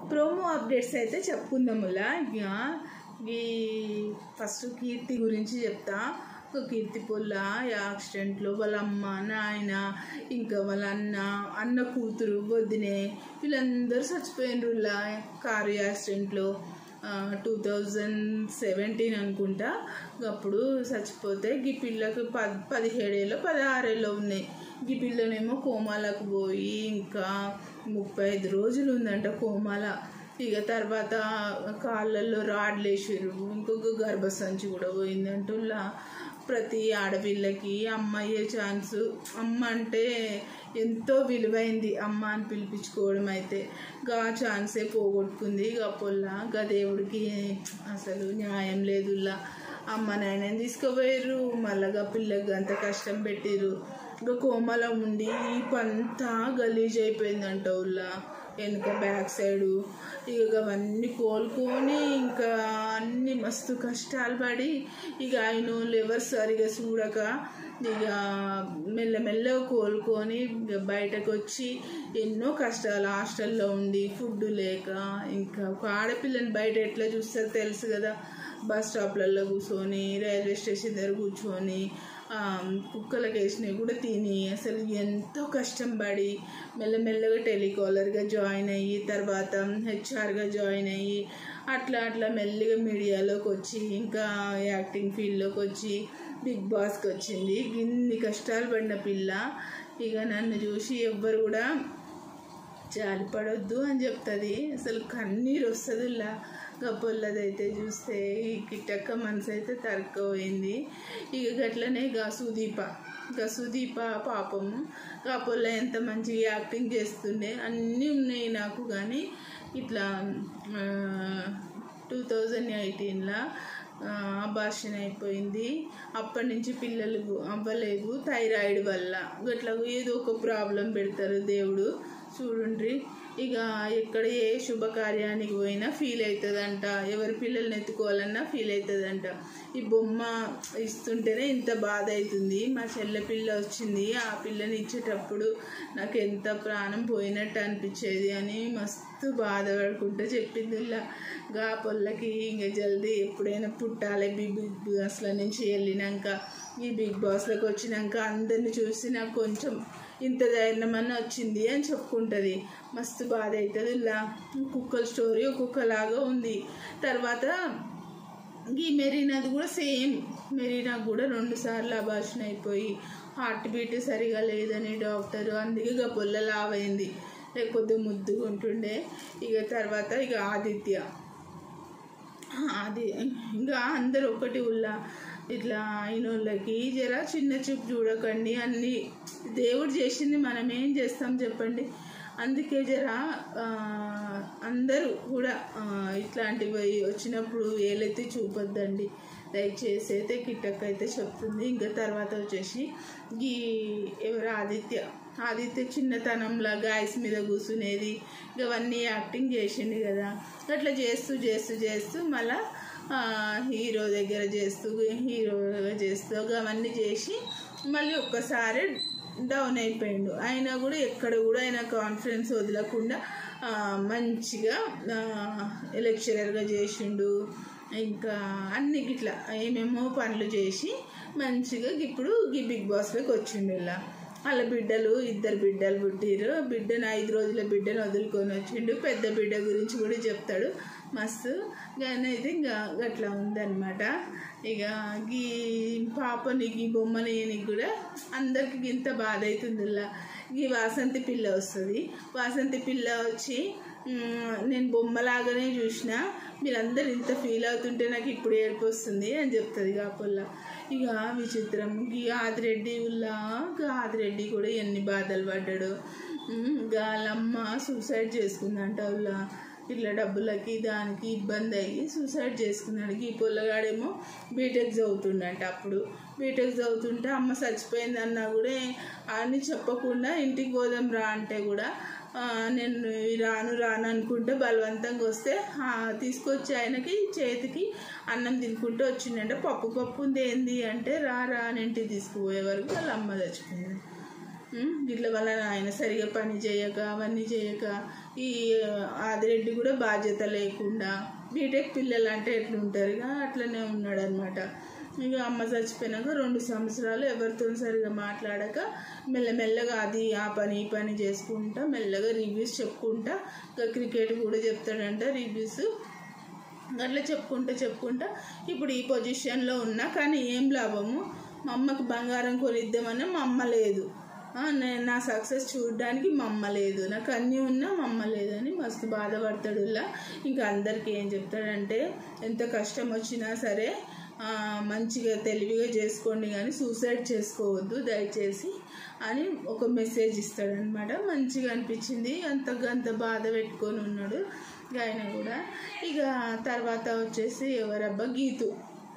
Promo updates అయితే చెప్పుకుందాములా ఇక ఈ ఫస్ట్ కీర్తి గురించి చెప్తా ఒక కీర్తి పొల్ల యాక్సిడెంట్లో వాళ్ళ అమ్మ నాయన ఇంకా వాళ్ళ అన్న అన్న కూతురు వదినే వీళ్ళందరూ చచ్చిపోయినరులా కారు యాక్సిడెంట్లో టూ థౌజండ్ సెవెంటీన్ అనుకుంటా అప్పుడు చచ్చిపోతే ఈ పిల్లకు పద్ పదిహేడేళ్ళు పదహారేళ్ళు ఉన్నాయి ఈ పిల్లనేమో కోమాలకు పోయి ఇంకా ముప్పై ఐదు రోజులు ఉందంట కోమాల ఇక తర్వాత కాళ్ళల్లో రాడ్లు వేసారు ఇంకొక గర్భసంచి కూడా పోయిందంటుల్లా ప్రతి ఆడపిల్లకి అమ్మ అయ్యే ఛాన్సు అమ్మ అంటే ఎంతో విలువైంది అమ్మ అని పిలిపించుకోవడం అయితే గా ఛాన్సే పోగొట్టుకుంది గా పొల్ల గా దేవుడికి అసలు న్యాయం లేదులా అమ్మ నాయనని తీసుకుపోయారు మళ్ళా పిల్లకి అంత కష్టం పెట్టిర్రు ఇంకా కోమల ఉండి ఈ పంతా గలీజ్ అయిపోయిందంట ఉల్లా వెనుక బ్యాక్ సైడు ఇక అవన్నీ కోలుకొని ఇంకా అన్ని మస్తు కష్టాలు పడి ఇక ఆయన ఎవరు సరిగా చూడక ఇక మెల్లమెల్లగా కోలుకొని ఇక బయటకు వచ్చి ఎన్నో కష్టాలు హాస్టల్లో ఉండి ఫుడ్ లేక ఇంకా ఒక ఆడపిల్లని బయట ఎట్లా చూస్తారో తెలుసు కదా బస్ స్టాప్లలో కూర్చొని రైల్వే స్టేషన్ దగ్గర కూర్చొని కుక్కలకు వేసినవి కూడా తిని అసలు ఎంతో కష్టం పడి మెల్లమెల్లగా టెలికాలర్గా జాయిన్ అయ్యి తర్వాత హెచ్ఆర్గా జాయిన్ అయ్యి అట్లా అట్లా మెల్లిగా మీడియాలోకి వచ్చి ఇంకా యాక్టింగ్ ఫీల్డ్లోకి వచ్చి బిగ్ బాస్కి వచ్చింది ఇన్ని కష్టాలు పడిన పిల్ల ఇక నన్ను చూసి ఎవ్వరు కూడా జాలిపడొద్దు అని చెప్తుంది అసలు కన్నీరు వస్తుంది ఇలా గప్పొల్లదైతే చూస్తే ఈ కిట్టక్క మనసు అయితే తరక్కపోయింది ఇక గట్లనే గా సుదీప గా సుదీప పాపము కాపొల్ల ఎంత మంచిగా యాక్టింగ్ చేస్తుండే అన్నీ ఉన్నాయి నాకు కానీ ఇట్లా టూ థౌజండ్ ఎయిటీన్లో అబార్షన్ అయిపోయింది అప్పటి నుంచి పిల్లలు అవ్వలేదు థైరాయిడ్ వల్ల గట్లా ఏదో ఒక ప్రాబ్లం పెడతారు దేవుడు చూడండి ఇక ఎక్కడ ఏ శుభకార్యానికి పోయినా ఫీల్ అవుతుందంట ఎవరి పిల్లల్ని ఎత్తుకోవాలన్నా ఫీల్ అవుతుందంట ఈ బొమ్మ ఇస్తుంటేనే ఇంత బాధ అవుతుంది మా చెల్లె పిల్ల వచ్చింది ఆ పిల్లని ఇచ్చేటప్పుడు నాకు ఎంత ప్రాణం పోయినట్టు అనిపించేది అని మస్తు బాధపడుకుంటూ చెప్పింది ఇలా గా పొల్లకి ఇంక జల్దీ ఎప్పుడైనా పుట్టాలి బిగ్ బాస్ల నుంచి వెళ్ళినాక ఈ బిగ్ బాస్లోకి వచ్చినాక అందరిని చూసి నాకు కొంచెం ఇంత ధైర్యం అన్న వచ్చింది అని చెప్పుకుంటుంది మస్తు బాధ అవుతుంది ఇలా కుక్కల స్టోరీ ఒక్కొక్కలాగా ఉంది తర్వాత ఈ మెరీనాది కూడా సేమ్ మెరీనాకు కూడా రెండు సార్లు అభాషణ అయిపోయి హార్ట్ బీట్ సరిగా లేదని డాక్టర్ అందుకే ఇక పొల్ల లావైంది లేకపోతే ముద్దుగా ఉంటుండే ఇక తర్వాత ఇక ఆదిత్య అది ఇంకా అందరు ఒకటి ఉల్లా ఇట్లా అయిన వాళ్ళకి జర చిన్న చూపు చూడకండి అన్ని దేవుడు చేసింది మనం ఏం చేస్తాం చెప్పండి అందుకే జర అందరూ కూడా ఇట్లాంటివి వచ్చినప్పుడు ఏలైతే చూపొద్దండి దయచేసి అయితే కిట్టక్ అయితే చెప్తుంది ఇంకా తర్వాత వచ్చేసి ఈ ఎవరు ఆదిత్య ఆదిత్య చిన్నతనంలో గాయస్ మీద కూర్చునేది ఇవన్నీ యాక్టింగ్ చేసిండు కదా అట్లా చేస్తూ చేస్తూ చేస్తూ మళ్ళా హీరో దగ్గర చేస్తూ హీరోగా చేస్తూ అవన్నీ చేసి మళ్ళీ ఒక్కసారి డౌన్ అయిపోయిండు అయినా కూడా ఎక్కడ కూడా ఆయన కాన్ఫిడెన్స్ వదలకుండా మంచిగా లెక్చరర్గా చేసిండు ఇంకా అన్ని గిట్లా ఏమేమో పనులు చేసి మంచిగా ఇప్పుడు ఈ బిగ్ బాస్లోకి వచ్చిండు ఇలా వాళ్ళ బిడ్డలు ఇద్దరు బిడ్డలు పుట్టిరు బిడ్డను ఐదు రోజుల బిడ్డను వదులుకొని వచ్చిండు పెద్ద బిడ్డ గురించి కూడా చెప్తాడు మస్తు కానీ అయితే ఇంకా అట్లా ఉందన్నమాట ఇక ఈ పాపని ఈ బొమ్మని నీకు కూడా అందరికి ఇంత బాధ అవుతుంది ఇలా ఈ వాసంతి పిల్ల వస్తుంది వాసంతి పిల్ల వచ్చి నేను బొమ్మలాగానే చూసిన మీరందరూ ఇంత ఫీల్ అవుతుంటే నాకు ఇప్పుడు ఏడుపు వస్తుంది అని చెప్తుంది కాపొల్ల ఇక విచిత్రం ఈ ఆదిరెడ్డి ఉల్లా ఆదిరెడ్డి కూడా ఎన్ని బాధలు పడ్డాడు వాళ్ళమ్మ సూసైడ్ చేసుకుందంట ఉల్లా ఇట్లా డబ్బులకి దానికి ఇబ్బంది అయ్యి సూసైడ్ చేసుకున్నాడు ఈ పొల్లగాడేమో బీటెక్ చదువుతుండంట అప్పుడు బీటెక్ చదువుతుంటే అమ్మ చచ్చిపోయింది అన్నా కూడా అని చెప్పకుండా ఇంటికి పోదాం రా అంటే కూడా నేను రాను రాను అనుకుంటే బలవంతంగా వస్తే తీసుకొచ్చి ఆయనకి చేతికి అన్నం తినుకుంటూ వచ్చిండంటే పప్పు పప్పు ఉంది ఏంది అంటే రా రా అని ఇంటికి తీసుకుపోయే వరకు వాళ్ళ అమ్మ చచ్చిపోయింది ఉమ్, ఇట్లా వాళ్ళ ఆయన సరిగా పని చేయక అవన్నీ చేయక ఈ ఆదిరెడ్డి కూడా బాధ్యత లేకుండా బీటెక్ పిల్లలు అంటే ఎట్లుంటారు ఇక అట్లనే ఉన్నాడు అనమాట ఇక అమ్మ చచ్చిపోయినాక రెండు సంవత్సరాలు ఎవరితో సరిగా మాట్లాడక మెల్లమెల్లగా అది ఆ పని ఈ పని చేసుకుంటా మెల్లగా రివ్యూస్ చెప్పుకుంటా ఇంకా క్రికెట్ కూడా చెప్తాడంట రివ్యూస్ అట్లా చెప్పుకుంటా చెప్పుకుంటా ఇప్పుడు ఈ పొజిషన్లో ఉన్నా కానీ ఏం లాభము మా అమ్మకి బంగారం కొనిద్దామన్నా మా అమ్మ లేదు ఆ, నేను నా సక్సెస్ చూడడానికి మా అమ్మ లేదు నాకు అన్నీ ఉన్నా మా అమ్మ లేదని మస్తు బాధపడతాడు ఇలా ఇంకా అందరికీ ఏం చెప్తాడంటే ఎంత కష్టం వచ్చినా సరే ఆ, మంచిగా తెలివిగా చేసుకోండి కానీ సూసైడ్ చేసుకోవద్దు దయచేసి అని ఒక మెసేజ్ ఇస్తాడనమాట మంచిగా అనిపించింది అంత అంత బాధ పెట్టుకొని ఉన్నాడు ఇక ఆయన కూడా ఇక తర్వాత వచ్చేసి ఎవరబ్బా గీతు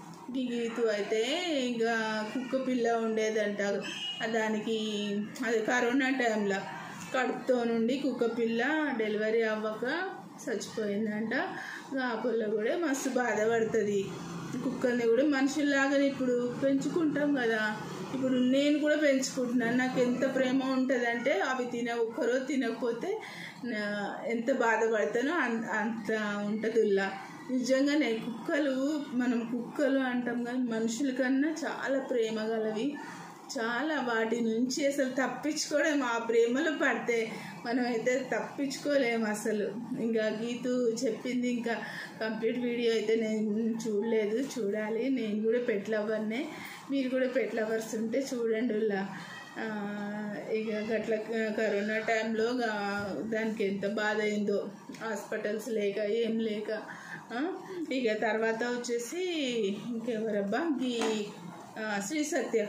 ఈ గీతు అయితే ఇక కుక్క పిల్ల ఉండేదంట దానికి అది కరోనా టైంలో కడుపుతో నుండి కుక్క పిల్ల డెలివరీ అవ్వక చచ్చిపోయిందంట ఆ పిల్ల కూడా మస్తు బాధపడుతుంది కుక్కల్ని కూడా మనుషుల్లాగా ఇప్పుడు పెంచుకుంటాం కదా ఇప్పుడు నేను కూడా పెంచుకుంటున్నాను నాకు ఎంత ప్రేమ ఉంటుందంటే అవి తిన ఒక్కరో తినకపోతే నా- ఎంత బాధపడతానో అన్- అంత ఉంటుందిలా నిజంగానే కుక్కలు మనం కుక్కలు అంటాం కానీ మనుషుల కన్నా చాలా ప్రేమ గలవి చాలా వాటి నుంచి అసలు తప్పించుకోవడం ఆ ప్రేమలో పడితే మనమైతే తప్పించుకోలేము అసలు ఇంకా గీతు చెప్పింది ఇంకా కంప్లీట్ వీడియో అయితే నేను చూడలేదు చూడాలి నేను కూడా పెట్ లవర్నే మీరు కూడా పెట్ లవర్స్ ఉంటే చూడండి ఉల్లా. ఆ, ఇక గట్ల కరోనా టైంలో గా- దానికి ఎంత బాధ అయిందో హాస్పిటల్స్ లేక ఏం లేక ఆ, ఇక తర్వాత వచ్చేసి ఇంకెవరబ్బా గీ ఆ, శ్రీ సత్య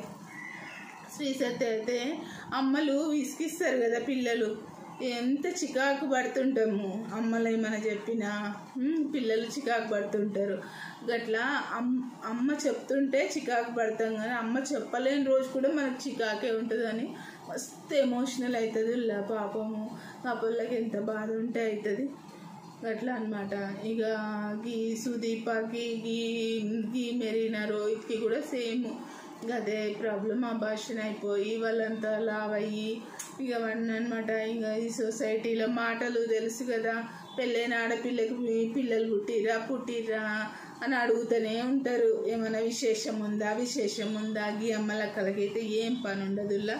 శ్రీ సత్య అయితే అమ్మలు విసిగిస్తారు కదా పిల్లలు ఎంత చికాకు పడుతుంటాము అమ్మలు ఏమైనా చెప్పినా ఉమ్, పిల్లలు చికాకు పడుతుంటారు గట్లా అమ్ అమ్మ చెప్తుంటే చికాకు పడతాం కానీ అమ్మ చెప్పలేని రోజు కూడా మనకు చికాకే ఉంటుందని మస్తు ఎమోషనల్ అవుతుంది ఇలా పాపము ఆ పిల్లకి ఎంత బాధ ఉంటే అవుతుంది అట్లా అనమాట ఇక గీ సుదీపకి గీ గీ మెరీనా రోహిత్కి కూడా సేమ్ అదే ప్రాబ్లం అభాషణ అయిపోయి వాళ్ళంతా లావ్ అయ్యి ఇక అవన్నీ అనమాట ఇక ఈ సొసైటీలో మాటలు తెలుసు కదా పెళ్ళైన ఆడపిల్లకి మీ పిల్లలు పుట్టిరా పుట్టిరా అని అడుగుతూనే ఉంటారు ఏమైనా విశేషం ఉందా విశేషం ఉందా గీ అమ్మలక్కలకైతే ఏం పని ఉండదు ఇలా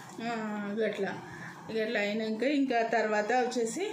గట్లా గట్లా అయినాక ఇంకా తర్వాత వచ్చేసి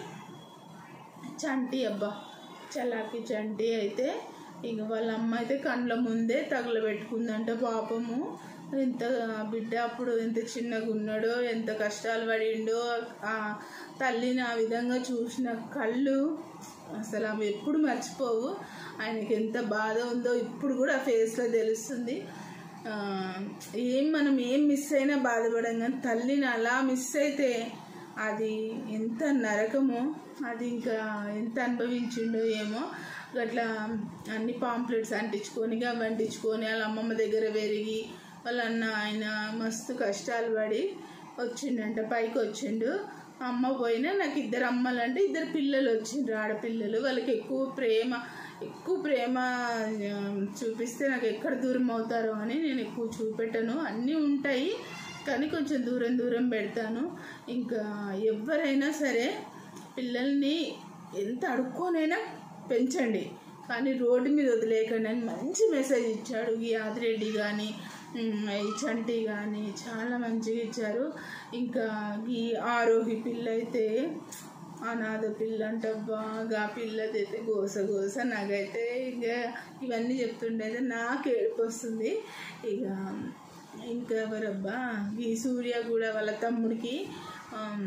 చంటి అబ్బా చలాకి చంటి అయితే ఇక వాళ్ళ అమ్మ అయితే కండ్ల ముందే తగలబెట్టుకుందంట పాపము ఎంత బిడ్డ అప్పుడు ఎంత చిన్నగా ఉన్నాడో ఎంత కష్టాలు పడిండో ఆ తల్లిని ఆ విధంగా చూసిన కళ్ళు అసలు అవి ఎప్పుడు మర్చిపోవు ఆయనకి ఎంత బాధ ఉందో ఇప్పుడు కూడా ఆ ఫేస్లో తెలుస్తుంది ఆ, ఏం మనం ఏం మిస్ అయినా బాధపడం కానీ తల్లిని అలా మిస్ అయితే అది ఎంత నరకమో అది ఇంకా ఎంత అనుభవించిండో ఏమో అట్లా అన్ని పాంప్లెట్స్ అంటించుకొని అవి అంటించుకొని వాళ్ళ అమ్మమ్మ దగ్గర పెరిగి వాళ్ళ అన్న ఆయన మస్తు కష్టాలు పడి వచ్చిండంట పైకి వచ్చిండు అమ్మ పోయినా నాకు ఇద్దరు అమ్మలు అంటే ఇద్దరు పిల్లలు వచ్చిండ్రు ఆడపిల్లలు వాళ్ళకి ఎక్కువ ప్రేమ ఎక్కువ ప్రేమ ఆ, చూపిస్తే నాకు ఎక్కడ దూరం అవుతారో అని నేను ఎక్కువ చూపెట్టను అన్నీ ఉంటాయి కానీ కొంచెం దూరం దూరం పెడతాను ఇంకా ఎవరైనా సరే పిల్లల్ని ఎంత అడుక్కోనైనా పెంచండి కానీ రోడ్డు మీద వదిలేయకండి అని మంచి మెసేజ్ ఇచ్చాడు ఈ ఆదిరెడ్డి కానీ ఉమ్, ఈ చంటి కానీ చాలా మంచిగా ఇచ్చారు ఇంకా ఈ ఆరోహి పిల్ల అయితే అనాథ పిల్ల అంట బాగా పిల్లదైతే గోస గోస నాకైతే ఇక ఇవన్నీ చెప్తుండేది నాకు ఏడుపు వస్తుంది ఇక ఇంకా ఎవరబ్బా ఈ సూర్య కూడా వాళ్ళ తమ్ముడికి ఆమ్,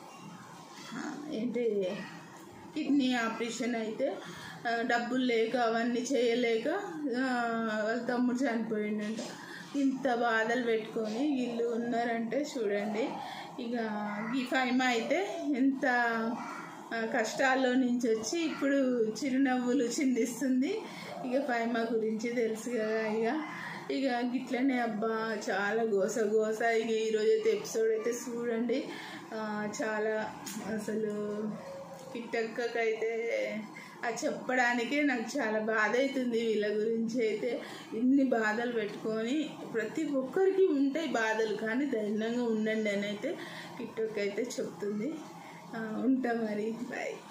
ఆ, ఏంటి కిడ్నీ ఆపరేషన్ అయితే ఆ, డబ్బులు లేక అవన్నీ చేయలేక ఆ, వాళ్ళ తమ్ముడు చనిపోయిండంట ఇంత బాధలు పెట్టుకొని వీళ్ళు ఉన్నారంటే చూడండి ఇక ఈ ఫైమా అయితే ఎంత ఆ, కష్టాల్లో నుంచి వచ్చి ఇప్పుడు చిరునవ్వులు చిందిస్తుంది ఇక ఫైమా గురించి తెలుసు కదా ఇక ఇక గిట్లనే అబ్బా చాలా గోస గోస ఇక ఈరోజు అయితే ఎపిసోడ్ అయితే చూడండి ఆ, చాలా అసలు కిట్టక్కకైతే అది చెప్పడానికే నాకు చాలా బాధ అవుతుంది వీళ్ళ గురించి అయితే ఇన్ని బాధలు పెట్టుకొని ప్రతి ఒక్కరికి ఉంటాయి బాధలు కానీ ధైర్యంగా ఉండండి అని అయితే టిక్టాక్ అయితే చెప్తుంది ఆ, ఉంటా మరి బాయ్